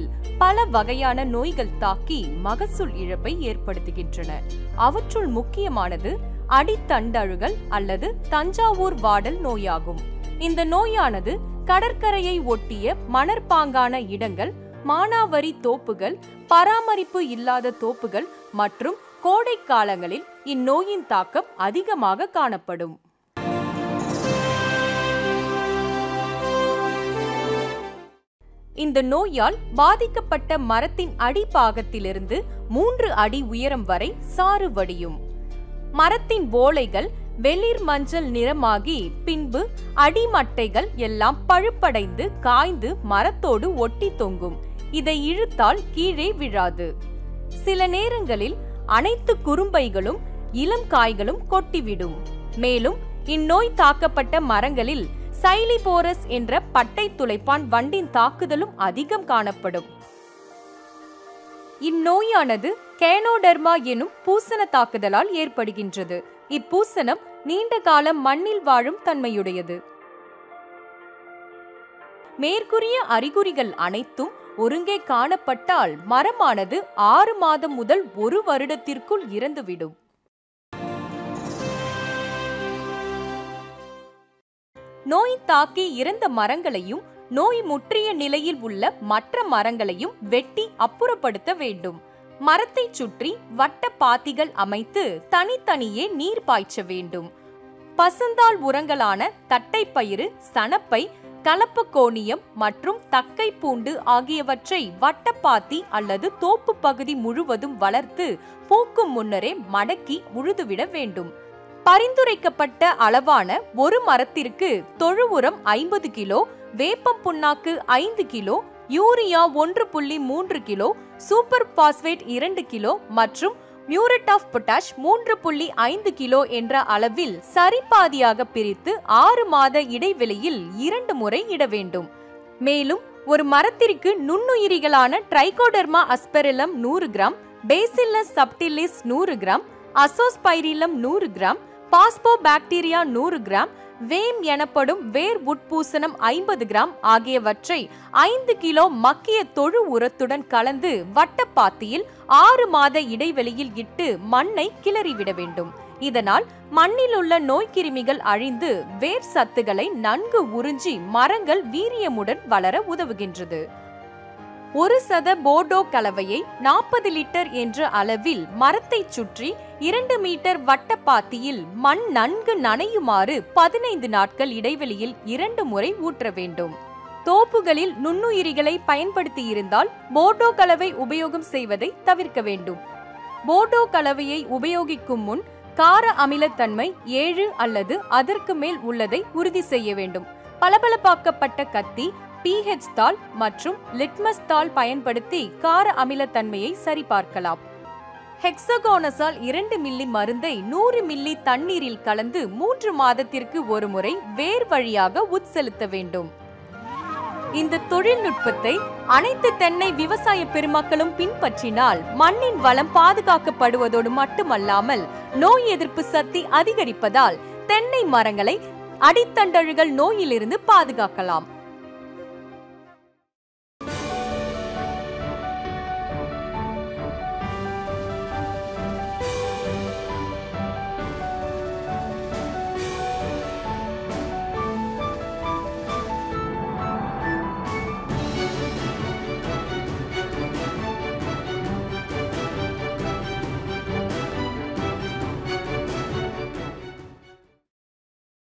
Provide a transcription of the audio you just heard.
பல வகையான நோய்கள் தாக்கி மகசூல் இழப்பை ஏற்படுத்துகின்றன அவற்றுள் முக்கியமானது அடித்தண்டழுகல் அல்லது தஞ்சாவூர் வாடல் நோயாகும் இந்த நோயானது கடற்கரையை ஒட்டிய மணற்பாங்கான இடங்கள் மானாவரி தோப்புகள் பராமரிப்பு இல்லாத தோப்புகள் மற்றும் கோடை காலங்களில் இந்நோயின் தாக்கம் அதிகமாக காணப்படும் இந்த நோயால் பாதிக்கப்பட்ட மரத்தின் அடிப்பாகத்திலிருந்து மூன்று அடி உயரம் வரை சாறு வடியும் மரத்தின் ஓலைகள் வெளிர் மஞ்சள் நிறமாகி பின்பு அடிமட்டைகள் எல்லாம் பழுப்படைந்து காய்ந்து மரத்தோடு ஒட்டி தொங்கும் இதை இழுத்தால் கீழே விழாது சில நேரங்களில் அனைத்து குறும்பைகளும் இளம் காய்களும் கொட்டிவிடும் மேலும் இந்நோய் தாக்கப்பட்ட மரங்களில் சைலிபோரஸ் என்ற பட்டை துளைப்பான் வண்டின் தாக்குதலும் அதிகம் காணப்படும் இந்நோயானது கேனோடெர்மா எனும் பூசண தாக்குதலால் ஏற்படுகின்றது இப்பூசணம் நீண்ட காலம் மண்ணில் வாழும் தன்மையுடையது மேற்கூறிய அறிகுறிகள் அனைத்தும் ஒருங்கே காணப்பட்டால் மரமானது ஆறு மாதம் முதல் ஒரு வருடத்திற்குள் இறந்துவிடும் நோய் தாக்கி இறந்த மரங்களையும் நோய் முற்றிய நிலையில் உள்ள மற்ற மரங்களையும் வெட்டி அப்புறப்படுத்த வேண்டும் மரத்தை சுற்றி வட்ட பாத்திகள் அமைத்து தனித்தனியே நீர் பாய்ச்ச வேண்டும் பசுந்தாள் உரங்களான தட்டைப்பயிறு சணப்பை கலப்பு கோணியம் மற்றும் தக்கை பூண்டு ஆகியவற்றை வட்டப்பாத்தி அல்லது தோப்பு பகுதி முழுவதும் வளர்த்து பூக்கும் முன்னரே மடக்கி உழுதுவிட வேண்டும் பரிந்துரைக்கப்பட்ட அளவான ஒரு மரத்திற்கு தொழு உரம் ஐம்பது கிலோ வேப்பம் புண்ணாக்கு ஐந்து கிலோ யூரியா ஒன்று புள்ளி மூன்று கிலோ சூப்பர் பாஸ்பேட் இரண்டு கிலோ மற்றும் மியூரட் ஆஃப் பொட்டாஷ் மூன்று புள்ளி ஐந்து கிலோ என்ற அளவில் சரிபாதியாக பிரித்து ஆறு மாத இடைவெளியில் இரண்டு முறை இட வேண்டும் மேலும் ஒரு மரத்திற்கு நுண்ணுயிரிகளான ட்ரைகோடர்மா அஸ்பெரிலம் நூறு கிராம் பேசில்லஸ் சப்டிலிஸ் நூறு கிராம் அசோஸ்பைரிலம் நூறு கிராம் பாஸ்போ பாக்டீரியா நூறு கிராம் வேம் எனப்படும் வேர் உட்பூசணம் ஐம்பது கிராம் ஆகியவற்றை ஐந்து கிலோ மக்கிய தொழு உரத்துடன் கலந்து வட்டப்பாத்தியில் ஆறு மாத இடைவெளியில் இட்டு மண்ணை கிளறிவிட வேண்டும் இதனால் மண்ணில் உள்ள நோய்க்கிருமிகள் அழிந்து வேர் சத்துக்களை நன்கு உறிஞ்சி மரங்கள் வீரியமுடன் வளர உதவுகின்றது ஒரு சத போர்டோ கலவையை நாற்பது லிட்டர் என்ற அளவில் மரத்தை சுற்றி இரண்டு மீட்டர் வட்டப்பாத்தியில் மண் நன்கு நனையுமாறு பதினைந்து நாட்கள் இடைவெளியில் இரண்டு முறை ஊற்ற வேண்டும் தோப்புகளில் நுண்ணுயிரிகளை பயன்படுத்தி இருந்தால் போர்டோ கலவை உபயோகம் செய்வதை தவிர்க்க வேண்டும் போர்டோ கலவையை உபயோகிக்கும் முன் கார அமிலத்தன்மை ஏழு அல்லது அதற்கு மேல் உள்ளதை உறுதி செய்ய வேண்டும் பளபளப்பாக்கப்பட்ட கத்தி பிஹெச் தாள் மற்றும் லிட்மஸ் தாள் பயன்படுத்தி கார அமிலத்தன்மையை சரிபார்க்கலாம் ஹெக்ஸகோனஸால் இரண்டு மில்லி மருந்தை நூறு மில்லி தண்ணீரில் கலந்து மூன்று மாதத்திற்கு ஒரு முறை வேர் வழியாக உட்செலுத்த வேண்டும் இந்த தொழில்நுட்பத்தை அனைத்து தென்னை விவசாய பெருமக்களும் பின்பற்றினால் மண்ணின் வளம் பாதுகாக்கப்படுவதோடு மட்டுமல்லாமல் நோய் எதிர்ப்பு சக்தி அதிகரிப்பதால் தென்னை மரங்களை அடித்தண்டழுகள் நோயிலிருந்து பாதுகாக்கலாம்